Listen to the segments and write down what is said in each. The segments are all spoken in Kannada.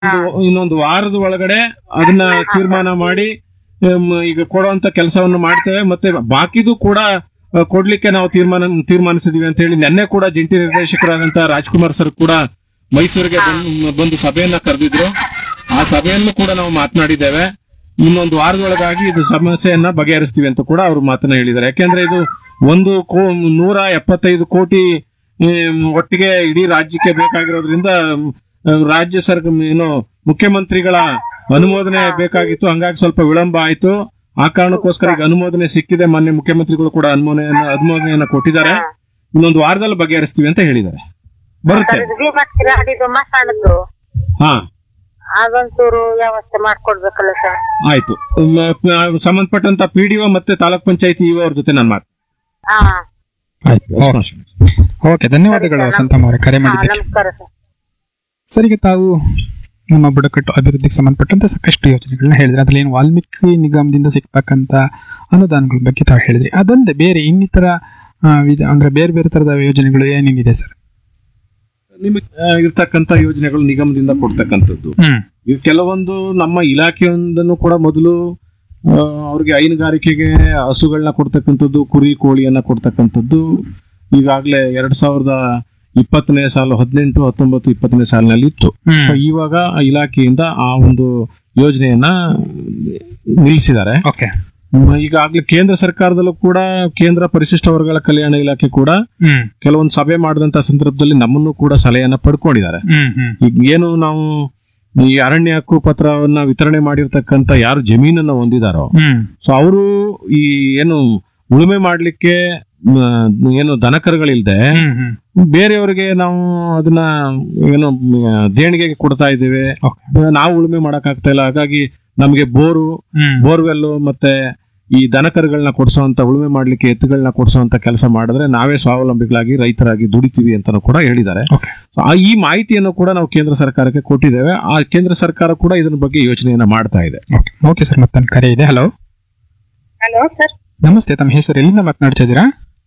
ಒಂದು- ಇನ್ನೊಂದು ವಾರದ ಒಳಗಡೆ ಅದನ್ನ ತೀರ್ಮಾನ ಮಾಡಿ ಹ್ಮ್, ಈಗ ಕೊಡುವಂತ ಕೆಲಸವನ್ನು ಮಾಡ್ತೇವೆ ಮತ್ತೆ ಬಾಕಿದು ಕೂಡ ಆ, ಕೊಡ್ಲಿಕ್ಕೆ ನಾವು ತೀರ್ಮಾನ ತೀರ್ಮಾನಿಸಿದೀವಿ ಅಂತ ಹೇಳಿ ನಿನ್ನೆ ಕೂಡ ಜಂಟಿ ನಿರ್ದೇಶಕರಾದಂತ ರಾಜ್ಕುಮಾರ್ ಸರ್ ಕೂಡ ಮೈಸೂರಿಗೆ ಬಂದು- ಬಂದು ಸಭೆಯನ್ನ ಕರೆದಿದ್ರು ಆ ಸಭೆಯನ್ನು ಕೂಡ ನಾವು ಮಾತನಾಡಿದ್ದೇವೆ ಇನ್ನೊಂದು ವಾರದೊಳಗಾಗಿ ಇದು ಸಮಸ್ಯೆಯನ್ನ ಬಗೆಹರಿಸ್ತೀವಿ ಅಂತ ಕೂಡ ಅವರು ಮಾತನ್ನ ಹೇಳಿದ್ದಾರೆ ಯಾಕೆಂದ್ರೆ ಇದು ಒಂದು ಕೋ ನೂರ ಎಪ್ಪತ್ತೈದು ಕೋಟಿ ಹ್ಮ್, ಒಟ್ಟಿಗೆ ಇಡೀ ರಾಜ್ಯಕ್ಕೆ ಬೇಕಾಗಿರೋದ್ರಿಂದ ಹ್ಮ್, ರಾಜ್ಯ ಸರ್ಕಾರ ಏನು ಮುಖ್ಯಮಂತ್ರಿಗಳ ಅನುಮೋದನೆ ಬೇಕಾಗಿತ್ತು ಹಂಗಾಗಿ ಸ್ವಲ್ಪ ವಿಳಂಬ ಆಯ್ತು ಆ ಕಾರಣಕ್ಕೋಸ್ಕರ ಈಗ ಅನುಮೋದನೆ ಸಿಕ್ಕಿದೆ ಮಾನ್ಯ ಮುಖ್ಯಮಂತ್ರಿಗಳು ಕೂಡ ಅನುಮೋದನೆಯನ್ನ ಅನುಮೋದನೆಯನ್ನ ಕೊಟ್ಟಿದ್ದಾರೆ ಇನ್ನೊಂದು ವಾರದಲ್ಲಿ ಬಗೆಹರಿಸ್ತೀವಿ ಅಂತ ಹೇಳಿದ್ದಾರೆ ಬರುತ್ತೆ ಇದು ಭೀಮಾ ಕಿರಾಡಿದು ಮಸಾಣದ್ದು ಹಾ ಅದೊಂಚೂರು ವ್ಯವಸ್ಥೆ ಮಾಡ್ಕೊಡ್ಬೇಕಲ್ಲ ಸರ್ ಆಯ್ತು ಮ್, ಸಂಬಂಧಪಟ್ಟಂತ ಪಿಡಿಒ ಮತ್ತೆ ತಾಲೂಕ್ ಪಂಚಾಯತಿ ಇಒ ಅವ್ರ ಜೊತೆ ನಾನು ಮಾತು ಹಾ ಓಕೆ ಧನ್ಯವಾದಗಳು ವಸಂತಮ್ಮ ಅವರೇ ಕರೆ ಹಾ, ಮಾಡಿದ್ದಕ್ಕೆ ನಮಸ್ಕಾರ ಸರ್ ಸರ್ ಈಗ ತಾವು ನಮ್ಮ ಬುಡಕಟ್ಟು ಅಭಿವೃದ್ಧಿಗೆ ಸಂಬಂಧಪಟ್ಟಂತೆ ಸಾಕಷ್ಟು ಯೋಜನೆಗಳನ್ನ ಹೇಳಿದ್ರಿ ಅದ್ರಲ್ಲಿ ಏನು ವಾಲ್ಮೀಕಿ ನಿಗಮದಿಂದ ಸಿಗ್ತಕ್ಕಂತ ಅನುದಾನಗಳ ಬಗ್ಗೆ ತಾವು ಹೇಳಿದ್ರಿ ಅದಲ್ಲದೆ ಬೇರೆ ಇನ್ನಿತರ ಆ, ವಿಧ ಅಂದ್ರೆ ಬೇರೆ ಬೇರೆ ತರದ ಯೋಜನೆಗಳು ಏನೇನಿದೆ ಸರ್ ನಿಮಗೆ ಇರ್ತಕ್ಕಂತ ಯೋಜನೆಗಳು ನಿಗಮದಿಂದ ಕೊಡ್ತಕ್ಕಂಥದ್ದು ಹ್ಮ್ ಈಗ ಕೆಲವೊಂದು ನಮ್ಮ ಇಲಾಖೆಯೊಂದನ್ನು ಕೂಡ ಮೊದಲು ಆ, ಅವ್ರಿಗೆ ಹೈನುಗಾರಿಕೆಗೆ ಹಸುಗಳನ್ನ ಕೊಡ್ತಕ್ಕಂಥದ್ದು ಕುರಿ ಕೋಳಿಯನ್ನ ಕೊಡ್ತಕ್ಕಂಥದ್ದು ಈಗಾಗಲೇ ಎರಡ್ ಸಾವಿರದ ಇಪ್ಪತ್ತನೇ ಸಾಲು ಹದಿನೆಂಟು ಹತ್ತೊಂಬತ್ತು ಇಪ್ಪತ್ತನೇ ಸಾಲಿನಲ್ಲಿ ಇತ್ತು ಹ್ಮ್. ಸೊ ಇವಾಗ ಆ ಇಲಾಖೆಯಿಂದ ಆ ಒಂದು ಯೋಜನೆಯನ್ನ ನಿಲ್ಲಿಸಿದ್ದಾರೆ ಓಕೆ ಈಗಾಗಲೇ ಕೇಂದ್ರ ಸರ್ಕಾರದಲ್ಲೂ ಕೂಡ ಕೇಂದ್ರ ಪರಿಶಿಷ್ಟ ವರ್ಗಗಳ ಕಲ್ಯಾಣ ಇಲಾಖೆ ಕೂಡ ಹ್ಮ್ ಕೆಲವೊಂದು ಸಭೆ ಮಾಡಿದಂತ ಸಂದರ್ಭದಲ್ಲಿ ನಮ್ಮನ್ನು ಕೂಡ ಸಲಹೆಯನ್ನ ಪಡ್ಕೊಂಡಿದ್ದಾರೆ ಹ್ಮ್ ಹ್ಮ್ ಈಗ ಏನು ನಾವು ಈ ಅರಣ್ಯ ಹಕ್ಕು ಪತ್ರವನ್ನ ವಿತರಣೆ ಮಾಡಿರ್ತಕ್ಕಂತ ಯಾರು ಜಮೀನನ್ನ ಹೊಂದಿದಾರೋ ಹ್ಮ್ ಸೊ ಅವರು ಈ ಏನು ಉಳುಮೆ ಮಾಡ್ಲಿಕ್ಕೆ ಮ, ಏನು ದನಕರುಗಳಿಲ್ದೆ ಹ್ಮ್ ಹ್ಮ್ ಬೇರೆಯವರಿಗೆ ನಾವು ಅದನ್ನ ಏನು ಮ, ದೇಣಿಗೆಗೆ ಕೊಡ್ತಾ ಇದ್ದೇವೆ ಓಕೆ ನಾವು ಉಳುಮೆ ಮಾಡಕ್ ಆಗ್ತಾ ಇಲ್ಲ ಹಾಗಾಗಿ ನಮಗೆ ಬೋರು ಹ್ಮ್ ಬೋರ್ವೆಲ್ ಮತ್ತೆ ಈ ದನಕರುಗಳನ್ನ ಕೊಡಿಸುವಂತ ಉಳುಮೆ ಮಾಡ್ಲಿಕ್ಕೆ ಎತ್ತುಗಳನ್ನ ಕೊಡಿಸುವಂತ ಕೆಲಸ ಮಾಡಿದ್ರೆ ನಾವೇ ಸ್ವಾವಲಂಬಿಗಳಾಗಿ ರೈತರಾಗಿ ದುಡಿತೀವಿ ಅಂತಾನು ಕೂಡ ಹೇಳಿದ್ದಾರೆ ಓಕೆ So, ಆ ಈ ಮಾಹಿತಿಯನ್ನು ಕೂಡ ನಾವು ಕೇಂದ್ರ ಸರ್ಕಾರಕ್ಕೆ ಕೊಟ್ಟಿದ್ದೇವೆ ಆ ಕೇಂದ್ರ ಸರ್ಕಾರ ಕೂಡ ಇದರ ಬಗ್ಗೆ ಯೋಚನೆಯನ್ನ ಮಾಡ್ತಾ ಇದೆ ಓಕೆ ಓಕೆ ಸರ್ ಮತ್ತೊಂದು ಕರೆ ಇದೆ ಹಲೋ ಹಲೋ ಸರ್ ನಮಸ್ತೆ ತಮ್ಮ ಹೆಸರು ಎಲ್ಲಿಂದ ಮಾತನಾಡ್ತಾ ಇದ್ದೀರಾ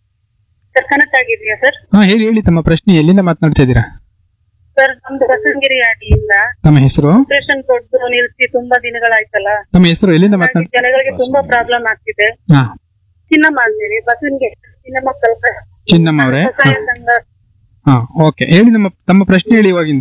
ಸರ್ ಕನೆಕ್ಟ್ ಆಗಿದೆಯಾ ಸರ್ ಹಾ ಹೇಳಿ ಹೇಳಿ ತಮ್ಮ ಪ್ರಶ್ನೆ ಎಲ್ಲಿಂದ ಮಾತನಾಡ್ತಾ ಇದ್ದೀರಾ ಸರ್ ನಮ್ದು ಬಸವನಗಿರಿ ಆಟಿಯಿಂದ ತಮ್ಮ ಹೆಸರು ಆಪರೇಷನ್ ಕೊಟ್ಟು ನಿಲ್ಸಿ ತುಂಬಾ ದಿನಗಳಾಯ್ತಲ್ಲ ತಮ್ಮ ಹೆಸರು ಎಲ್ಲಿಂದ ಹಾಗಾಗಿ ಮಾತನಾಡ್ ಜನಗಳಿಗೆ ತುಂಬಾ ಪ್ರಾಬ್ಲಮ್ ಆಗ್ತಿದೆ ಹಾ ಚಿನ್ನಮ್ಮ ಅಂತೇಳಿ ಬಸವನಗಿರಿ ಚಿನ್ನಮ್ಮ ಕಲ್ಪ ಚಿನ್ನಮ್ಮ ಅವರೇ ಸ್ವಸಹಾಯ ಸಂಘ ಹಾ ಓಕೆ ಹೇಳಿ ನಮ್ಮ ತಮ್ಮ ಪ್ರಶ್ನೆ ಹೇಳಿ ಇವಾಗಿನ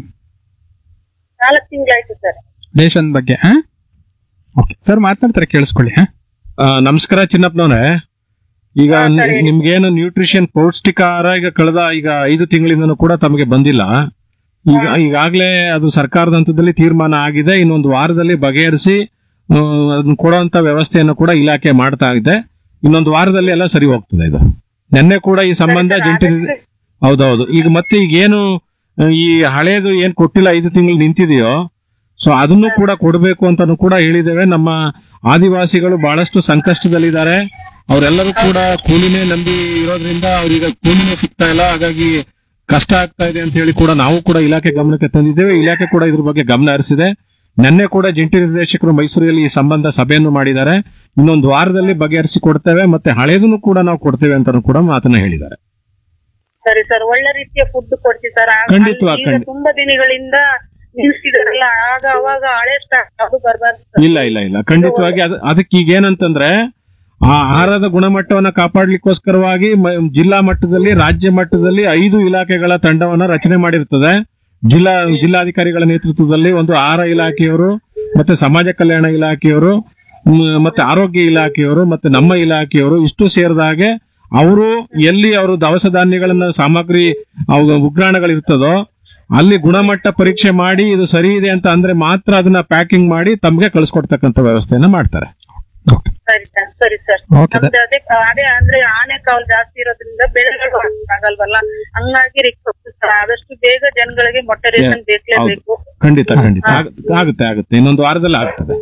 ನಾಲ್ಕು ತಿಂಗಳಾಯ್ತು ಸರ್ ರೇಷನ್ ಬಗ್ಗೆ ಹಾ ಓಕೆ ಸರ್ ಮಾತನಾಡ್ತಾರೆ ಕೇಳಿಸ್ಕೊಳ್ಳಿ ಹಾ ಆ, ನಮಸ್ಕಾರ ಚಿನ್ನಪ್ಪನವ್ರೆ ಈಗ ನಿ- ನಿಮ್ಗೇನು ನ್ಯೂಟ್ರಿಷನ್ ಪೌಷ್ಟಿಕ ಆಹಾರ ಈಗ ಕಳೆದ ಈಗ ಐದು ತಿಂಗಳಿಂದನೂ ಕೂಡ ತಮಗೆ ಬಂದಿಲ್ಲ ಈಗ ಈಗಾಗಲೇ ಅದು ಸರ್ಕಾರದ ಹಂತದಲ್ಲಿ ತೀರ್ಮಾನ ಆಗಿದೆ ಇನ್ನೊಂದು ವಾರದಲ್ಲಿ ಬಗೆಹರಿಸಿ ಆ, ಅದನ್ನ ಕೊಡುವಂತ ವ್ಯವಸ್ಥೆಯನ್ನು ಕೂಡ ಇಲಾಖೆ ಮಾಡ್ತಾ ಇದೆ ಇನ್ನೊಂದು ವಾರದಲ್ಲಿ ಎಲ್ಲ ಸರಿ ಹೋಗ್ತದೆ ಇದು ನಿನ್ನೆ ಕೂಡ ಈ ಸಂಬಂಧ ಜಂಟಿ ನಿರ್ದೇ- ಹೌದೌದು ಈಗ ಮತ್ತೆ ಈಗ ಏನು ಆ, ಈ ಹಳೇದು ಏನ್ ಕೊಟ್ಟಿಲ್ಲ ಐದು ತಿಂಗಳು ನಿಂತಿದೆಯೋ ಸೊ ಅದನ್ನು ಕೂಡ ಕೊಡಬೇಕು ಅಂತಾನು ಕೂಡ ಹೇಳಿದ್ದೇವೆ ನಮ್ಮ ಆದಿವಾಸಿಗಳು ಬಹಳಷ್ಟು ಸಂಕಷ್ಟದಲ್ಲಿದ್ದಾರೆ ಅವರೆಲ್ಲರೂ ಕೂಡ ಕೂಲಿನೇ ನಂಬಿ ಇರೋದ್ರಿಂದ ಅವ್ರಿಗೆ ಕೂಲಿನೇ ಸಿಗ್ತಾ ಇಲ್ಲ ಹಾಗಾಗಿ ಕಷ್ಟ ಆಗ್ತಾ ಇದೆ ಅಂತ ಹೇಳಿ ಕೂಡ ನಾವು ಕೂಡ ಇಲಾಖೆ ಗಮನಕ್ಕೆ ತಂದಿದ್ದೇವೆ ಇಲಾಖೆ ಕೂಡ ಇದ್ರ ಬಗ್ಗೆ ಗಮನ ಹರಿಸಿದೆ ನಿನ್ನೆ ಕೂಡ ಜಂಟಿ ನಿರ್ದೇಶಕರು ಮೈಸೂರಲ್ಲಿ ಈ ಸಂಬಂಧ ಸಭೆಯನ್ನು ಮಾಡಿದ್ದಾರೆ ಇನ್ನೊಂದು ವಾರದಲ್ಲಿ ಬಗೆಹರಿಸಿ ಕೊಡ್ತೇವೆ ಮತ್ತೆ ಹಳೇದನ್ನು ಕೂಡ ನಾವು ಕೊಡ್ತೇವೆ ಅಂತಾನು ಕೂಡ ಮಾತನ್ನ ಹೇಳಿದ್ದಾರೆ ಸರಿ ಸರ್ ಒಳ್ಳೆ ರೀತಿಯ ಫುಡ್ ಕೊಡ್ತೀವಿ ಸರ್ ಆ- ಖಂಡಿತವಾಗಿ, ಈಗ ಖಂಡಿತ. ತುಂಬಾ ದಿನಗಳಿಂದ ನಿಲ್ಸಿದಾರಲ್ಲ ಆಗ ಅವಾಗ ಹಳೆ ಸ್ಟಾಕ್ ಅದು ಬರಬಾರ್ದು ಸರ್ ಇಲ್ಲ ಇಲ್ಲ ಇಲ್ಲ ಖಂಡಿತವಾಗಿ ಅದ ಅದಕ್ಕೆ ಈಗ ಏನಂತಂದ್ರೆ ಆ ಆಹಾರದ ಗುಣಮಟ್ಟವನ್ನ ಕಾಪಾಡ್ಲಿಕ್ಕೋಸ್ಕರವಾಗಿ ಮ- ಜಿಲ್ಲಾ ಮಟ್ಟದಲ್ಲಿ ರಾಜ್ಯ ಮಟ್ಟದಲ್ಲಿ ಐದು ಇಲಾಖೆಗಳ ತಂಡವನ್ನ ರಚನೆ ಮಾಡಿರ್ತದೆ ಜಿಲ್ಲಾ ಜಿಲ್ಲಾಧಿಕಾರಿಗಳ ನೇತೃತ್ವದಲ್ಲಿ ಒಂದು ಆಹಾರ ಇಲಾಖೆಯವರು ಮತ್ತೆ ಸಮಾಜ ಕಲ್ಯಾಣ ಇಲಾಖೆಯವರು ಮ್, ಮತ್ತೆ ಆರೋಗ್ಯ ಇಲಾಖೆಯವರು ಮತ್ತೆ ನಮ್ಮ ಇಲಾಖೆಯವರು ಇಷ್ಟು ಸೇರಿದಾಗೆ ಅವರು ಎಲ್ಲಿ ಅವರು ದವಸ ಧಾನ್ಯಗಳನ್ನ ಸಾಮಗ್ರಿ ಅವು ಉಗ್ರಾಣಗಳಿರ್ತದೋ ಅಲ್ಲಿ ಗುಣಮಟ್ಟ ಪರೀಕ್ಷೆ ಮಾಡಿ ಇದು ಸರಿ ಇದೆ ಅಂತ ಅಂದ್ರೆ ಮಾತ್ರ ಅದನ್ನ ಪ್ಯಾಕಿಂಗ್ ಮಾಡಿ ತಮ್ಗೆ ಕಳಿಸ್ಕೊಡ್ತಕ್ಕಂಥ ವ್ಯವಸ್ಥೆಯನ್ನ ಮಾಡ್ತಾರೆ ಓಕೆ ಸರಿ ಸರ್ ಸರಿ ಸರ್ ಓಕೆ ನಮ್ದು ಅದೇ ಅದೇ ಅಂದ್ರೆ ಆನೆ ಕಾವಲು ಜಾಸ್ತಿ ಇರೋದ್ರಿಂದ ಬೆಳೆಗಳು ಆಗಲ್ವಲ್ಲ ಹಂಗಾಗಿ ರಿಕ್ವೆಸ್ಟ್ ಸರ್ ಆದಷ್ಟು ಬೇಗ ಜನಗಳಿಗೆ ಮೊಟ್ಟೆ ರೇಷನ್ ಬೇಕೇಬೇಕು ಖಂಡಿತ ಖಂಡಿತ ಆಗ್- ಆಗುತ್ತೆ ಆಗುತ್ತೆ ಇನ್ನೊಂದು ವಾರದಲ್ಲಿ ಆಗ್ತದೆ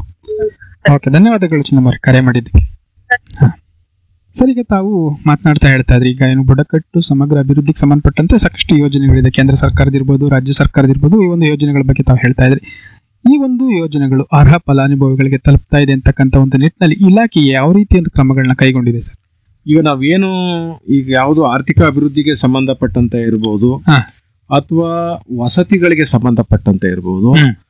ಓಕೆ ಧನ್ಯವಾದಗಳು ಚಿನ್ನಮ್ಮವ್ರೆ ಕರೆ ಮಾಡಿದ್ದಕ್ಕೆ ಹಾ. ಸರ್ ಈಗ ತಾವು ಮಾತನಾಡ್ತಾ ಹೇಳ್ತಾ ಇದ್ರಿ ಈಗ ಏನು ಬುಡಕಟ್ಟು ಸಮಗ್ರ ಅಭಿವೃದ್ಧಿಗೆ ಸಂಬಂಧಪಟ್ಟಂತೆ ಸಾಕಷ್ಟು ಯೋಜನೆಗಳಿದೆ ಕೇಂದ್ರ ಸರ್ಕಾರದಿರ್ಬೋದು ರಾಜ್ಯ ಸರ್ಕಾರದಿರ್ಬೋದು ಈ ಒಂದು ಯೋಜನೆಗಳ ಬಗ್ಗೆ ತಾವು ಹೇಳ್ತಾ ಇದ್ರಿ ಈ ಒಂದು ಯೋಜನೆಗಳು ಅರ್ಹ ಫಲಾನುಭವಿಗಳಿಗೆ ತಲುಪ್ತಾ ಇದೆ ಅಂತಕ್ಕಂಥ ಒಂದು ನಿಟ್ಟಿನಲ್ಲಿ ಇಲಾಖೆ ಯಾವ ರೀತಿಯ ಒಂದು ಕ್ರಮಗಳನ್ನ ಕೈಗೊಂಡಿದೆ ಸರ್ ಈಗ ನಾವೇನು ಈಗ ಯಾವುದು ಆರ್ಥಿಕ ಅಭಿವೃದ್ಧಿಗೆ ಸಂಬಂಧಪಟ್ಟಂತೆ ಇರಬಹುದು ಹಾ. ಅಥವಾ ವಸತಿಗಳಿಗೆ ಸಂಬಂಧಪಟ್ಟಂತೆ ಇರಬಹುದು ಹ್ಮ್.